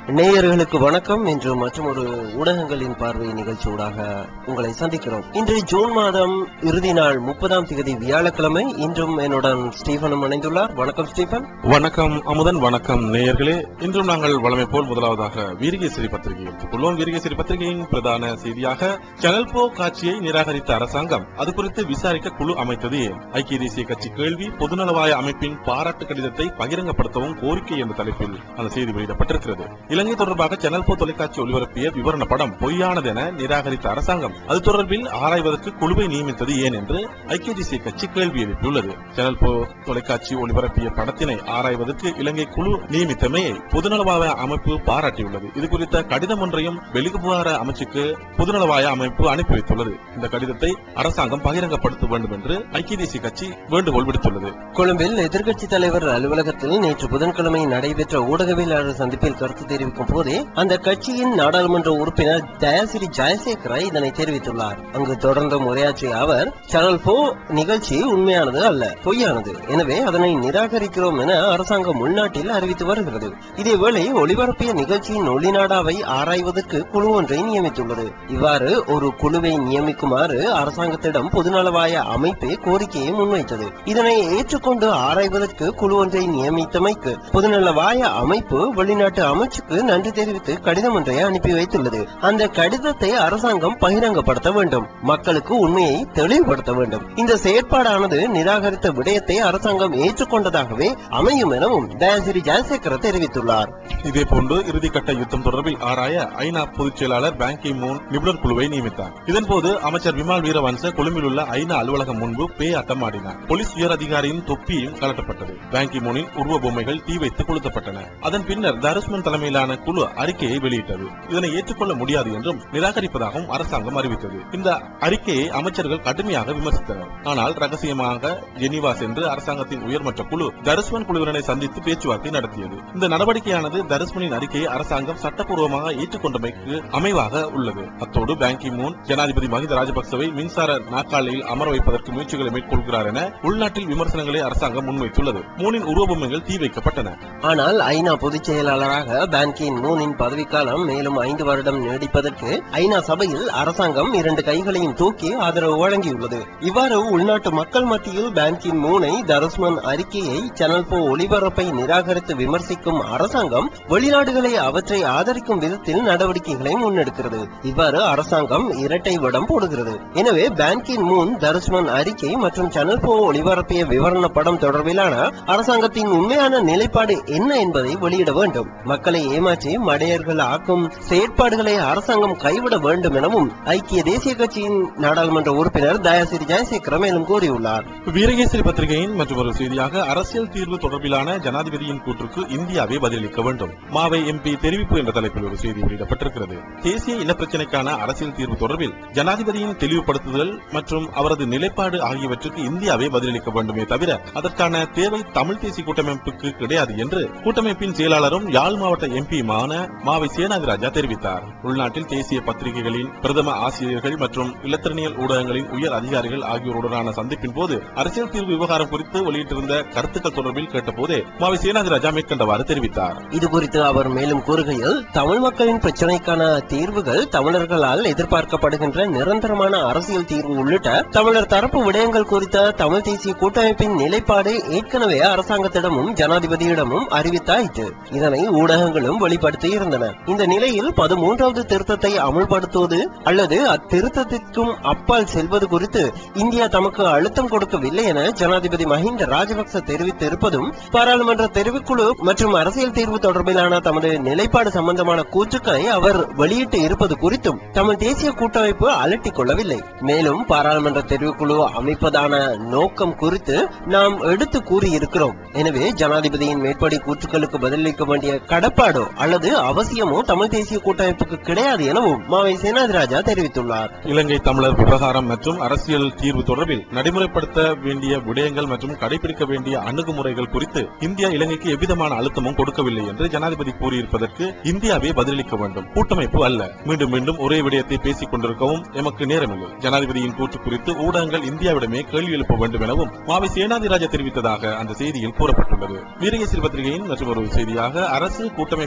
நேயர்களுக்கு வணக்கம் இன்று மற்றும் ஒரு ஊடகங்களின் பார்வை நிகழ்ச்சியூடாக உங்களை சந்திக்கிறோம் இன்று ஜூன் மாதம் இறுதி நாள் முப்பதாம் தேதி வியாழக்கிழமை இன்றும் என்னுடன் ஸ்டீபனும் இணைந்துள்ளார் வணக்கம் ஸ்டீபன் வணக்கம் அமுதன் வணக்கம் நேயர்களே இன்றும் நாங்கள் வழமை போல் முதலாவதாக வீரகேசரி பத்திரிகை எடுத்துக்கொள்வோம் வீரகேசரி பத்திரிகையின் பிரதான செய்தியாக சேனல் போ காட்சியை நிராகரித்த அரசாங்கம் அது குறித்து விசாரிக்க குழு அமைத்தது ஏன் ஐக்கிய தேசிய கட்சி கேள்வி பொதுநலவாய அமைப்பின் பாராட்டு கடிதத்தை பகிரங்கப்படுத்தவும் கோரிக்கை என்ற தலைப்பில் அந்த செய்தி வெளியிடப்பட்டிருக்கிறது இலங்கை தொடர்பாக சேனல் போ தொலைக்காட்சி ஒளிபரப்பிய விவரண படம் பொய்யானது என நிராகரித்த அரசாங்கம் அது தொடர்பில் ஆராய்வதற்கு குழுவை நியமித்தது ஏன் என்று ஐக்கிய தேசிய கட்சி கேள்வி எழுப்பியுள்ளது சேனல் போ தொலைக்காட்சி ஒளிபரப்பிய படத்தினை ஆராய்வதற்கு இலங்கை குழு நியமித்தமையை பொதுநலவாய அமைப்பு பாராட்டியுள்ளது இது குறித்த கடிதம் ஒன்றையும் வெளிவிவகார அமைச்சுக்கு பொதுநலவாய அமைப்பு அனுப்பி வைத்துள்ளது இந்த கடிதத்தை அரசாங்கம் பகிரங்கப்படுத்த வேண்டும் என்று ஐக்கிய தேசிய கட்சி வேண்டுகோள் விடுத்துள்ளது கொழும்பில் எதிர்க்கட்சித் தலைவர் அலுவலகத்தில் நேற்று புதன்கிழமை நடைபெற்ற ஊடகவியலாளர் சந்திப்பில் கருத்து தெரிவிக்கும் போதே அந்த கட்சியின் நாடாளுமன்ற உறுப்பினர் தயாசிரி ஜெயசேகர இதனை தெரிவித்துள்ளார் அங்கு தொடர்ந்து உரையாற்றிய அவர் சேனல் போ நிகழ்ச்சி உண்மையானது அல்ல பொய்யானது எனவே அதனை நிராகரிக்கிறோம் என அரசாங்கம் உள்நாட்டில் அறிவித்து வருகிறது இதேவேளை ஒளிபரப்பிய நிகழ்ச்சியின் ஒளிநாடாவை ஆராய்வதற்கு குழு ஒன்றை நியமித்துள்ளது இவ்வாறு ஒரு குழுவை நியமிக்குமாறு அரசாங்கத்திடம் பொதுநலவாய அமைப்பு கோரிக்கையை முன்வைத்தது இதனை ஏற்றுக்கொண்டு ஆராய்வதற்கு குழு ஒன்றை நியமித்தமைக்கு பொதுநலவாய அமைப்பு வெளிநாட்டு அமைச்சுக்கு நன்றி தெரிவித்து கடிதம் ஒன்றை அனுப்பி வைத்துள்ளது அந்த கடிதத்தை அரசாங்கம் பகிரங்கப்படுத்த வேண்டும் மக்களுக்கு உண்மையை தெளிவுபடுத்த வேண்டும் இந்த செயற்பாடானது நிராகரித்த விடயத்தை அரசாங்கம் ஏற்றுக்கொண்டதாகவே அமையும் எனவும் தயாசிரி ஜெயசேகர தெரிவித்துள்ளார் இதேபோன்று இறுதிக்கட்ட யுத்தம் தொடர்பில் ஆராய ஐநா பொதுச் செயலாளர் பான் கி மூன் நிபுணர் குழுவை நியமித்தார் இதன்போது அமைச்சர் விமல் வீரவன்ச கொழும்பில் உள்ள ஐநா அலுவலகம் முன்பு பேய் ஆட்டமாடினார் போலீஸ் உயர் அதிகாரியின் தொப்பியும் கலட்டப்பட்டது பான் கி மூனின் உருவ பொம்மைகள் தீ வைத்து கொளுத்தப்பட்டன அதன் பின்னர் தருஸ்மன் தலைமையிலான குழு அறிக்கையை வெளியிட்டது இதனை ஏற்றுக்கொள்ள முடியாது என்றும் நிராகரிப்பதாகவும் அரசாங்கம் அறிவித்தது இந்த அறிக்கையை அமைச்சர்கள் கடுமையாக விமர்சித்தனர் ஆனால் ரகசியமாக ஜெனீவா சென்று அரசாங்கத்தின் உயர்மட்ட குழு தருஸ்மன் குழுவினரை சந்தித்து பேச்சுவார்த்தை நடத்தியது இந்த நடவடிக்கையானது தருஸ்மனின் அறிக்கையை அரசாங்கம் சட்டப்பூர்வமாக ஏற்றுக்கொண்டமைக்கு அமைவாக உள்ளது அத்தோடு பான் கி மூன் ஜனாதிபதி மஹிந்த ராஜபக்சவை மின்சார நாற்காலியில் அமர வைப்பதற்கு முயற்சிகளை மேற்கொள்கிறார் என உள்நாட்டில் விமர்சனங்களை அரசாங்கம் முன்வைத்துள்ளது மூனின் உருவபொம்மைகள் தீ வைக்கப்பட்டன ஆனால் ஐநா பொதுச் செயலாளராக பான் கி மூனின் பதவிக்காலம் மேலும் ஐந்து வருடம் நீடிப்பதற்கு ஐநா சபையில் அரசாங்கம் இரண்டு கைகளையும் தூக்கி ஆதரவு வழங்கியுள்ளது இவ்வாறு உள்நாட்டு மக்கள் மத்தியில் பான் கி மூனை தருஸ்மன் அறிக்கையை சேனல் போ ஒளிபரப்பை நிராகரித்து விமர்சிக்கும் அரசாங்கம் வெளிநாடுகளை அவற்றை ஆதரிக்கும் விதத்தில் நடவடிக்கைகளை முன்னெடுக்கிறது இவ்வாறு அரசாங்கம் இரட்டை வடம் போடுகிறது எனவே பான் கி மூன் தருஸ்மன் அறிக்கை மற்றும் சேனல் போ ஒளிபரப்பிய விவரண படம் தொடர்பிலான அரசாங்கத்தின் உண்மையான நிலைப்பாடு என்ன என்பதை வெளியிட வேண்டும் மக்களை ஏமாற்றி மடையர்கள் ஆக்கும் செயற்பாடுகளை அரசாங்கம் கைவிட வேண்டும் எனவும் ஐக்கிய தேசிய கட்சியின் நாடாளுமன்ற உறுப்பினர் தயாசிரி ஜெயசேகர மேலும் கூறியுள்ளார் வீரகேசரி பத்திரிகையின் மற்றொரு செய்தியாக அரசியல் தீர்வு தொடர்பிலான ஜனாதிபதியின் கூற்றுக்கு இந்தியாவே பதிலளிக்க வேண்டும் மாவை எம்பி தெரிவிப்பு என்ற தலைப்பில் ஒரு செய்தி வெளியிடப்பட்டிருக்கிறது தேசிய இனப்பிரச்சினைக்கான அரசியல் தீர்வு தொடர்பில் ஜனாதிபதியின் தெளிவுபடுத்துதல் மற்றும் அவரது நிலைப்பாடு ஆகியவற்றுக்கு இந்தியாவே பதிலளிக்க வேண்டுமே தவிர அதற்கான தேவை தமிழ் தேசிய கூட்டமைப்புக்கு கிடையாது என்று கூட்டமைப்பின் செயலாளரும் யாழ் மாவட்ட எம்பியுமான மாவை சேனாதிராஜா தெரிவித்தார் உள்நாட்டில் தேசிய பத்திரிகைகளின் பிரதம ஆசிரியர்கள் மற்றும் இலத்திரனியல் ஊடகங்களின் உயர் அதிகாரிகள் ஆகியோருடனான சந்திப்பின் போது அரசியல் தீர்வு விவகாரம் குறித்து வெளியிட்டிருந்த கருத்துக்கள் தொடர்பில் கேட்டபோதே மாவை சேனாதிராஜா மேற்கண்டவாறு தெரிவித்தார் இது குறித்து அவர் மேலும் கூறுகையில் தமிழ் மக்களின் பிரச்சனைக்கான தீர்வுகள் தமிழர்களால் எதிர்பார்க்கப்படுகின்ற நிரந்தரமான அரசியல் தீர்வு உள்ளிட்ட தமிழர் தரப்பு விடயங்கள் குறித்த தமிழ் தேசிய கூட்டமைப்பின் நிலைப்பாடு ஏற்கனவே அரசாங்கத்திடமும் ஜனாதிபதியிடமும் அறிவித்தாயிற்று இதனை ஊடகங்களும் வெளிப்படுத்தி இருந்தன இந்த நிலையில் பதிமூன்றாவது திருத்தத்தை அமுல்படுத்துவது அல்லது அத்திருத்தத்திற்கும் அப்பால் செல்வது குறித்து இந்தியா தமக்கு அழுத்தம் கொடுக்கவில்லை என ஜனாதிபதி மஹிந்த ராஜபக்ச தெரிவித்து இருப்பதும் பாராளுமன்ற தெரிவுக்குழு மற்றும் அரசியல் தீர்வு தொடர்பிலான தமது நிலைப்பாடு சம்பந்தமான கூற்றுக்களை அவர் வெளியிட்டு இருப்பது குறித்தும் தமிழ் தேசிய கூட்டமைப்பு அலட்டிக் கொள்ளவில்லை மேலும் பாராளுமன்ற தெரிவுக்குழு அமைப்பதான நோக்கம் குறித்து நாம் எடுத்து கூறியிருக்கிறோம் எனவே ஜனாதிபதியின் மேற்படி கூற்றுக்களுக்கு பதிலளிக்க வேண்டிய கடப்பாடோ அல்லது அவசியமோ தமிழ் தேசிய கூட்டமைப்புக்கு கிடையாது எனவும் மாவை சேனாதிராஜா தெரிவித்துள்ளார் இலங்கை தமிழர் விவகாரம் மற்றும் அரசியல் தீர்வு தொடர்பில் நடைமுறைப்படுத்த வேண்டிய விடயங்கள் மற்றும் கடைபிடிக்க வேண்டிய அணுகுமுறைகள் குறித்து இந்தியா இலங்கைக்கு எவ்விதமான அழுத்தமும் கொடுக்கவில்லை என்று ஜனாதிபதி கூறியிருப்பதற்கு இந்தியாவே பதிலளிக்க வேண்டும் கூட்டமைப்பு அல்ல மீண்டும் மீண்டும் ஒரே விடயத்தை பேசிக் கொண்டிருக்கவும் எமக்கு நேரமில்லை ஜனாதிபதியின் கூற்று குறித்து ஊடகங்கள் இந்தியாவிடமே கேள்வி எழுப்ப வேண்டும் எனவும் மாவை சேனாதிராஜா தெரிவித்ததாக அந்த செய்தியில் கூறப்பட்டுள்ளது வீரகேசரி பத்திரிகையின் மற்றும் ஒரு செய்தியாக அரசு கூட்டமைப்பு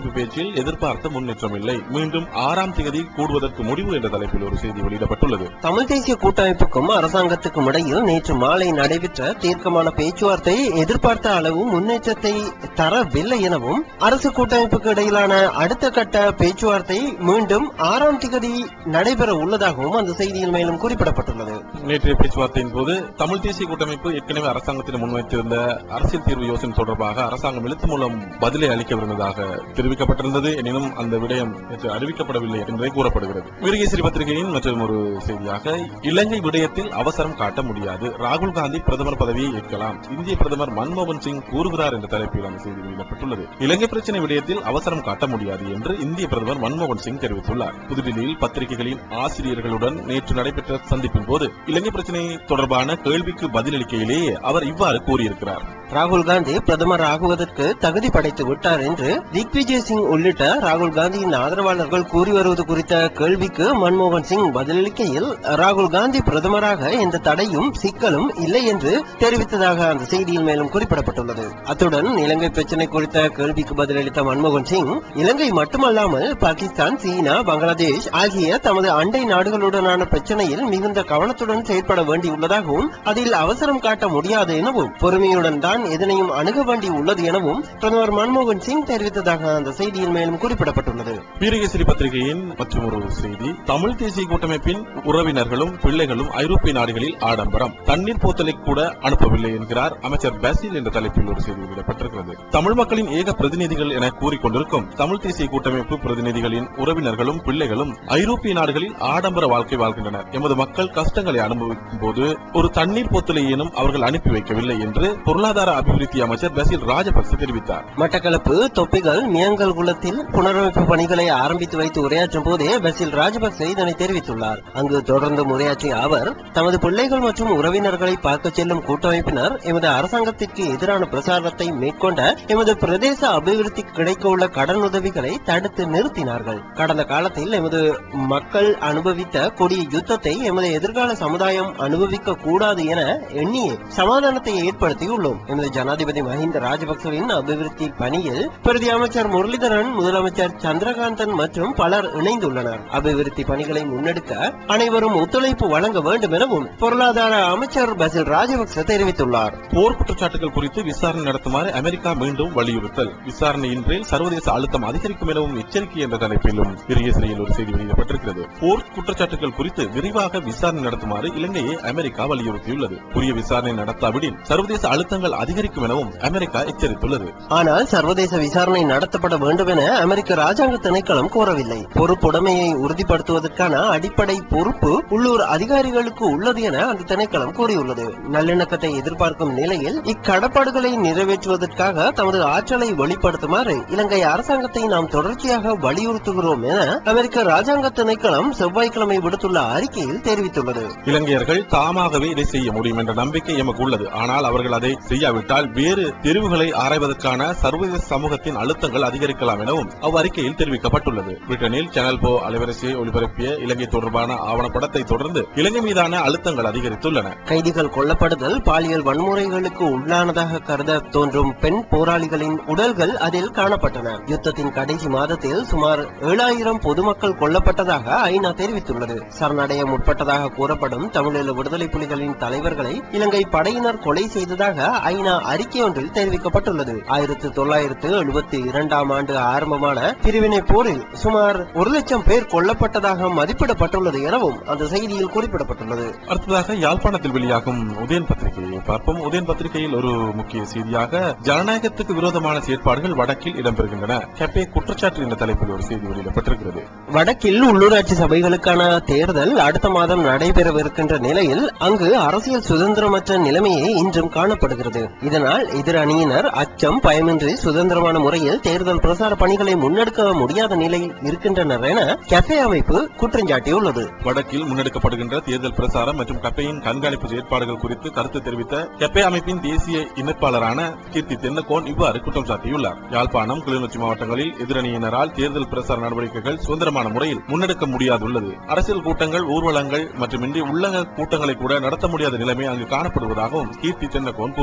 கூட்டமைப்பு பேச்சில் எதிர்பார்த்த முன்னேற்றம் இல்லை மீண்டும் ஆறாம் தேதி கூடுவதற்கு முடிவு என்ற தலைப்பில் ஒரு செய்தி வெளியிடப்பட்டுள்ளது தமிழ் தேசிய கூட்டமைப்புக்கும் அரசாங்கத்துக்கும் இடையில் நேற்று மாலை நடைபெற்ற தீர்க்கமான பேச்சுவார்த்தை எதிர்பார்த்த அளவு முன்னேற்றத்தை தரவில்லை எனவும் அரசு கூட்டமைப்புக்கு இடையிலான அடுத்த கட்ட பேச்சுவார்த்தை மீண்டும் ஆறாம் திகதி நடைபெற உள்ளதாகவும் அந்த செய்தியில் மேலும் குறிப்பிடப்பட்டுள்ளது நேற்றைய பேச்சுவார்த்தையின் போது தமிழ் தேசிய கூட்டமைப்பு ஏற்கனவே அரசாங்கத்தில் முன்வைத்திருந்த அரசியல் தீர்வு யோசனை தொடர்பாக அரசாங்கம் எழுத்து மூலம் பதிலை அளிக்கவிருந்ததாக தெரிவிக்கப்பட்டிருந்தது எனினும் அந்த விடயம் நேற்று அறிவிக்கப்படவில்லை என்றே கூறப்படுகிறது வீரகேசரி பத்திரிகையின் மற்றும் ஒரு செய்தியாக இலங்கை விடயத்தில் அவசரம் காட்ட முடியாது ராகுல் காந்தி பிரதமர் பதவியை ஏற்கலாம் இந்திய பிரதமர் மன்மோகன் சிங் கூறுகிறார் என்ற தலைப்பில் அந்த செய்தி வெளியிடப்பட்டுள்ளது இலங்கை பிரச்சினை விடயத்தில் அவசரம் காட்ட முடியாது என்று இந்திய பிரதமர் மன்மோகன் சிங் தெரிவித்துள்ளார் புதுடில்லியில் பத்திரிகைகளின் ஆசிரியர்களுடன் நேற்று நடைபெற்ற சந்திப்பின் போது இலங்கை பிரச்சினை தொடர்பான கேள்விக்கு பதிலளிக்கையிலேயே அவர் இவ்வாறு கூறியிருக்கிறார் ராகுல் காந்தி பிரதமர் ஆகுவதற்கு தகுதி படைத்து விட்டார் என்று திக்விஜய் சிங் உள்ளிட்ட ராகுல் காந்தியின் ஆதரவாளர்கள் கூறி வருவது குறித்த கேள்விக்கு மன்மோகன் சிங் பதிலளிக்கையில் ராகுல் காந்தி பிரதமராக எந்த தடையும் சிக்கலும் இல்லை என்று தெரிவித்ததாக அந்த செய்தியில் மேலும் குறிப்பிடப்பட்டுள்ளது அத்துடன் இலங்கை பிரச்சினை குறித்த கேள்விக்கு பதிலளித்த மன்மோகன் சிங் இலங்கை மட்டுமல்லாமல் பாகிஸ்தான் சீனா பங்களாதேஷ் ஆகிய தமது அண்டை நாடுகளுடனான பிரச்சனையில் மிகுந்த கவனத்துடன் செயற்பட வேண்டியுள்ளதாகவும் அதில் அவசரம் காட்ட முடியாது எனவும் பொறுமையுடன் தான் எதனையும் அணுக வேண்டி உள்ளது எனவும் பிரதமர் மன்மோகன் சிங் தெரிவித்ததாக அந்த செய்தியில் மேலும் குறிப்பிடப்பட்டுள்ளது வீரகேசரி பத்திரிகையின் மற்றும் ஒரு செய்தி தமிழ் தேசிய கூட்டமைப்பின் உறவினர்களும் பிள்ளைகளும் ஐரோப்பிய நாடுகளில் ஆடம்பரம் தண்ணீர் போத்தலை கூட அனுப்பவில்லை என்கிறார் அமைச்சர் பாசில் என்ற தலைப்பில் ஒரு செய்தி வெளியிடப்பட்டிருக்கிறது தமிழ் மக்களின் ஏக பிரதிநிதிகள் என கூறிக்கொண்டிருக்கும் தமிழ் தேசிய கூட்டமைப்பு பிரதிநிதிகளின் உறவினர்களும் பிள்ளைகளும் ஐரோப்பிய நாடுகளில் ஆடம்பர வாழ்க்கை வாழ்கின்றனர் எமது மக்கள் கஷ்டங்களை அனுபவிக்கும் போது ஒரு தண்ணீர் போத்தலையேனும் அவர்கள் அனுப்பி வைக்கவில்லை என்று பொருளாதார அபிவிருத்தி அமைச்சர் பசில் ராஜபக்ச தெரிவித்தார் மட்டக்களப்பு தொப்பிகள் மியங்கல் குளத்தில் புனரமைப்பு பணிகளை ஆரம்பித்து வைத்து உரையாற்றும் போதே பசில் ராஜபக்சே இதனை தெரிவித்துள்ளார் அங்கு தொடர்ந்து உரையாற்றிய அவர் தமது பிள்ளைகள் மற்றும் உறவினர்களை பார்க்க செல்லும் கூட்டமைப்பினர் எமது அரசாங்கத்திற்கு எதிரான பிரசாரத்தை மேற்கொண்ட எமது பிரதேச அபிவிருத்திக்கு கிடைக்க உள்ள கடன் உதவிகளை தடுத்து நிறுத்தினார்கள் கடந்த காலத்தில் எமது மக்கள் அனுபவித்த கொடிய யுத்தத்தை எமது எதிர்கால சமுதாயம் அனுபவிக்க கூடாது என எண்ணி சமாதானத்தை ஏற்படுத்தியுள்ளோம் எமது ஜனாதிபதி மஹிந்த ராஜபக்சவின் அபிவிருத்தி பணியில் பிரதி அமைச்சர் முரளிதரன் முதலமைச்சர் சந்திரகாந்தன் மற்றும் பலர் இணைந்துள்ளனர் அபிவிருத்தி பணிகளை முன்னெடுக்க அனைவரும் ஒத்துழைப்பு வழங்க வேண்டும் எனவும் பொருளாதார அமைச்சர் பசில் ராஜபக்ச தெரிவித்துள்ளார் போர் குற்றச்சாட்டுகள் குறித்து விசாரணை நடத்துமாறு அமெரிக்கா மீண்டும் வலியுறுத்தல் விசாரணையின்றி சர்வதேச அழுத்தம் அதிகரிக்கும் எனவும் எச்சரிக்கை என்ற தலைப்பிலும் விரியசிறையில் ஒரு செய்தி வெளியிடப்பட்டிருக்கிறது போர் குற்றச்சாட்டுகள் குறித்து விரிவாக விசாரணை நடத்துமாறு இலங்கையை அமெரிக்கா வலியுறுத்தியுள்ளது உரிய விசாரணை நடத்தாவிடில் சர்வதேச அழுத்தங்கள் அதிகரிக்கும் எனவும் அமெரிக்கா எச்சரித்துள்ளது ஆனால் சர்வதேச விசாரணை நடத்தப்பட வேண்டும் என அமெரிக்க ராஜாங்க திணைக்களம் கோரவில்லை பொறுப்புடைமையை உறுதிப்படுத்துவதற்கான அடிப்படை பொறுப்பு உள்ளூர் அதிகாரிகளுக்கு உள்ளது என அந்த திணைக்களம் கூறியுள்ளது நல்லிணக்கத்தை எதிர்பார்க்கும் நிலையில் இக்கடப்பாடுகளை நிறைவேற்றுவதற்காக தமது ஆற்றலை வெளிப்படுத்துமாறு இலங்கை அரசாங்கத்தை நாம் தொடர்ச்சியாக வலியுறுத்துகிறோம் என அமெரிக்க ராஜாங்க திணைக்களம் செவ்வாய்க்கிழமை விடுத்துள்ள அறிக்கையில் தெரிவித்துள்ளது இலங்கையர்கள் தாமாகவே இதை செய்ய முடியும் என்ற நம்பிக்கை எமக்கு உள்ளது ஆனால் அவர்கள் அதை செய்யாவிட்டால் வேறு தெரிவுகளை ஆராய்வதற்கான சர்வதேச சமூகத்தின் அழுத்தங்கள் அதிகரிக்கலாம் எனவும் அவ்வறிக்கையில் தெரிவிக்கப்பட்டுள்ளது பிரிட்டனில் சேனல் போ அலைவரிசையை ஒளிபரப்பிய இலங்கை தொடர்பான ஆவணப்படத்தை தொடர்ந்து இலங்கை மீதான அழுத்தங்கள் அதிகரித்துள்ளன கைதிகள் கொல்லப்படுதல் பாலியல் வன்முறைகளுக்கு உள்ளானதாக கருத தோன்றும் பெண் போராளிகளின் உடல்கள் அதில் காணப்பட்டன யுத்தத்தின் கடைசி மாதத்தில் சுமார் ஏழாயிரம் பொதுமக்கள் கொல்லப்பட்டதாக ஐநா தெரிவித்துள்ளது சரணடைய முற்பட்டதாக கூறப்படும் தமிழீழ விடுதலை புலிகளின் தலைவர்களை இலங்கை படையினர் கொலை செய்ததாக ஐநா அறிக்கை ஒன்றில் தெரிவிக்கப்பட்டுள்ளது ஆயிரத்து தொள்ளாயிரத்து எழுபத்தி இரண்டாம் ஆண்டு ஆரம்பமான பிரிவினை போரில் சுமார் ஒரு லட்சம் பேர் கொல்லப்பட்டதாக மதிப்பிடப்பட்டுள்ளது எனவும் அந்த செய்தியில் குறிப்பிடப்பட்டுள்ளது அடுத்ததாக யாழ்ப்பாணத்தில் வெளியாகும் உதயன் பத்திரிகையை பார்ப்போம் உதயன் பத்திரிகையில் ஒரு முக்கிய செய்தியாக ஜனநாயகத்துக்கு விரோதமான செயற்பாடுகள் வடக்கில் இடம்பெறுகின்றன கெப்பே குற்றச்சாட்டு என்ற தலைப்பில் ஒரு செய்தி வெளியிடப்பட்டிருக்கிறது வடக்கில் உள்ளூராட்சி சபைகளுக்கான தேர்தல் அடுத்த மாதம் நடைபெறவிருக்கின்ற நிலையில் அங்கு அரசியல் சுதந்திரமற்ற நிலைமையே இன்றும் காணப்படுகிறது இதனால் எதிர் அணியினர் அச்சம் பயமின்றி சுதந்திரமான முறையில் தேர்தல் பிரசார பணிகளை முன்னெடுக்க முடியாத நிலையில் இருக்கின்றனர் என கெஃபே அமைப்பு குற்றஞ்சாட்டியுள்ளது வடக்கில் முன்னெடுக்கப்படுகின்ற தேர்தல் பிரசாரம் மற்றும் கப்பையின் கண்காணிப்பு செயற்பாடுகள் குறித்து கருத்து தெரிவித்த கெப்பே அமைப்பின் தேசிய இணைப்பாளரான கீர்த்தி தென்னகோன் இவ்வாறு குற்றம் சாட்டியுள்ளார் யாழ்ப்பாணம் கிளிநொச்சி மாவட்டங்களில் எதிரணியினரால் தேர்தல் பிரசார நடவடிக்கைகள் சுதந்திரமான முறையில் முன்னெடுக்க முடியாதுள்ளது அரசியல் கூட்டங்கள் ஊர்வலங்கள் மற்றும் இன்றி உள்ளக கூட்டங்களை கூட நடத்த முடியாத நிலைமை அங்கு காணப்படுவதாகவும் கீர்த்தி தென்னகோன் கூறியுள்ளார்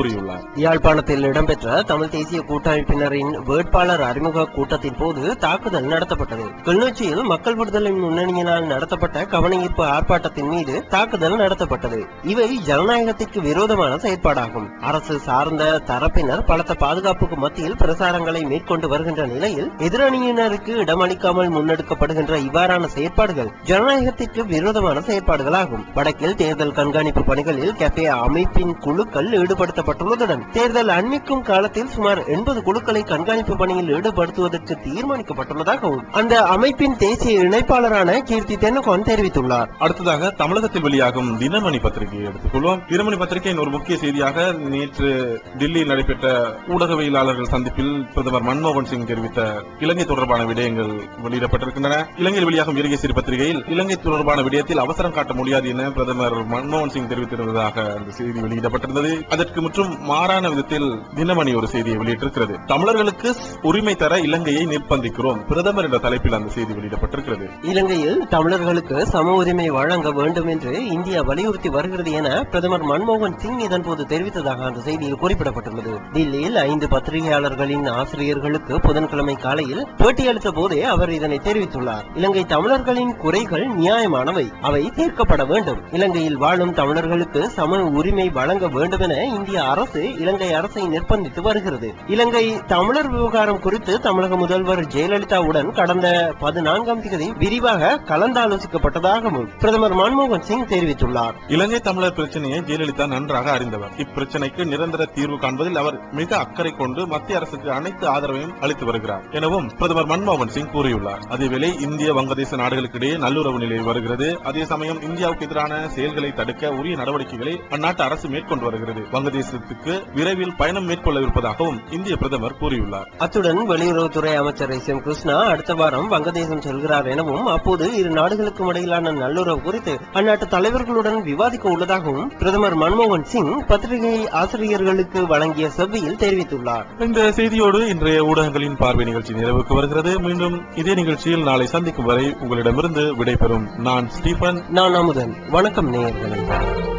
யாழ்ப்பாணத்தில் இடம்பெற்ற தமிழ் தேசிய கூட்டமைப்பினரின் வேட்பாளர் அறிமுக கூட்டத்தின் போது தாக்குதல் நடத்தப்பட்டது கிளிநொச்சியில் மக்கள் விடுதலை முன்னணியினால் நடத்தப்பட்ட கவனஈர்ப்பு ஆர்ப்பாட்டத்தின் மீது தாக்குதல் நடத்தப்பட்டது இவை ஜனநாயகத்திற்கு விரோதமான செயற்பாடாகும் அரசு சார்ந்த தரப்பினர் பலத்த பாதுகாப்புக்கு மத்தியில் பிரசாரங்களை மேற்கொண்டு வருகின்ற நிலையில் எதிரணியினருக்கு இடமளிக்காமல் முன்னெடுக்கப்படுகின்ற இவ்வாறான செயற்பாடுகள் ஜனநாயகத்திற்கு விரோதமான செயற்பாடுகளாகும் வடக்கில் தேர்தல் கண்காணிப்பு பணிகளில் கெஃபே அமைப்பின் குழுக்கள் ஈடுபடுத்தப்பட்டுள்ளதுடன் தேர்தல் அண்மிக்கும் காலத்தில் சுமார் எண்பது குழுக்களை கண்காணிப்பு பணியில் ஈடுபடுத்துவதற்கு தீர்மானிக்கப்பட்டுள்ளதாகவும் அந்த அமைப்பின் தேசிய இணைப்பாளரான கீர்த்தி தென்னகோன் தெரிவித்துள்ளார் அடுத்ததாக தமிழகத்தில் வெளியாகும் தினமணி பத்திரிகையை எடுத்துக்கொள்வோம் தினமணி பத்திரிகையின் ஒரு முக்கிய செய்தியாக நேற்று டில்லியில் நடைபெற்ற ஊடகவியலாளர்கள் சந்திப்பில் பிரதமர் மன்மோகன் சிங் தெரிவித்த இலங்கை தொடர்பான விடயங்கள் வெளியிடப்பட்டிருக்கின்றன இலங்கையில் வெளியாகும் வீரகேசரி பத்திரிகையில் இலங்கை தொடர்பான விடயத்தில் அவசரம் காட்ட முடியாது என பிரதமர் மன்மோகன் சிங் தெரிவித்திருந்ததாக அந்த செய்தி வெளியிடப்பட்டிருந்தது அதற்கு முற்றும் மாறான விதத்தில் தினமணி ஒரு செய்தியை வெளியிட்டிருக்கிறது தமிழர்களுக்கு உரிமை தர இலங்கையை நிர்பந்திக்கிறோம் பிரதமர் என்ற தலைப்பில் அந்த செய்தி வெளியிடப்பட்டிருக்கிறது இலங்கையில் தமிழர்களுக்கு சம உரிமை வழங்க வேண்டும் என்று இந்தியா வலியுறுத்தி வருகிறது என பிரதமர் மன்மோகன் சிங் இதன்போது தெரிவித்ததாக அந்த செய்தியில் குறிப்பிடப்பட்டுள்ளது தில்லியில் ஐந்து பத்திரிகையாளர்களின் ஆசிரியர்களுக்கு புதன்கிழமை காலையில் பேட்டியளித்த போதே அவர் இதனை தெரிவித்துள்ளார் இலங்கை தமிழர்களின் குறைகள் நியாயமானவை அவை தீர்க்கப்பட வேண்டும் இலங்கையில் வாழும் தமிழர்களுக்கு சம உரிமை வழங்க வேண்டும் என இந்திய அரசு இலங்கை அரசை நிர்பந்தித்து வருகிறது இலங்கை தமிழர் விவகாரம் குறித்து தமிழக முதல்வர் ஜெயலலிதாவுடன் கடந்த பதினான்காம் தேதி விரிவாக கலந்தாலோசிக்கப்பட்டதாகவும் பிரதமர் மன்மோகன் சிங் தெரிவித்துள்ளார் இலங்கை தமிழர் பிரச்சனையை ஜெயலலிதா நன்றாக அறிந்தவர் இப்பிரச்சனைக்கு நிரந்தர தீர்வு காண்பதில் அவர் மிக அக்கறை கொண்டு மத்திய அரசுக்கு அனைத்து ஆதரவையும் அளித்து வருகிறார் எனவும் பிரதமர் மன்மோகன் சிங் கூறியுள்ளார் அதேவேளை இந்திய வங்கதேச நாடுகளுக்கிடையே நல்லுறவு நிலை வருகிறது அதே சமயம் இந்தியாவுக்கு எதிரான செயல்களை தடுக்க உரிய நடவடிக்கைகளை அந்நாட்டு அரசு மேற்கொண்டு வருகிறது வங்கதேசத்துக்கு விரைவில் பயணம் மேற்கொள்ளவிருப்பதாகவும் இந்திய பிரதமர் கூறியுள்ளார் அத்துடன் வெளியுறவுத்துறை அமைச்சர் எஸ் எம் கிருஷ்ணா அடுத்த வாரம் வங்கதேசம் செல்கிறார் எனவும் அப்போது இரு நாடுகளுக்கும் இடையிலான நல்லுறவு குறித்து அந்நாட்டு தலைவர்களுடன் விவாதிக்க உள்ளதாகவும் பிரதமர் மன்மோகன் சிங் பத்திரிகை ஆசிரியர்களுக்கு வழங்கிய செவ்வியில் தெரிவித்துள்ளார் இந்த செய்தியோடு இன்றைய ஊடகங்களின் பார்வை நிகழ்ச்சி நிறைவுக்கு வருகிறது மீண்டும் இதே நிகழ்ச்சியில் நாளை சந்திக்கும் வரை உங்களிடமிருந்து விடைபெறும் நான் ஸ்டீபன் நான் அமுதன் வணக்கம் நேயர்களே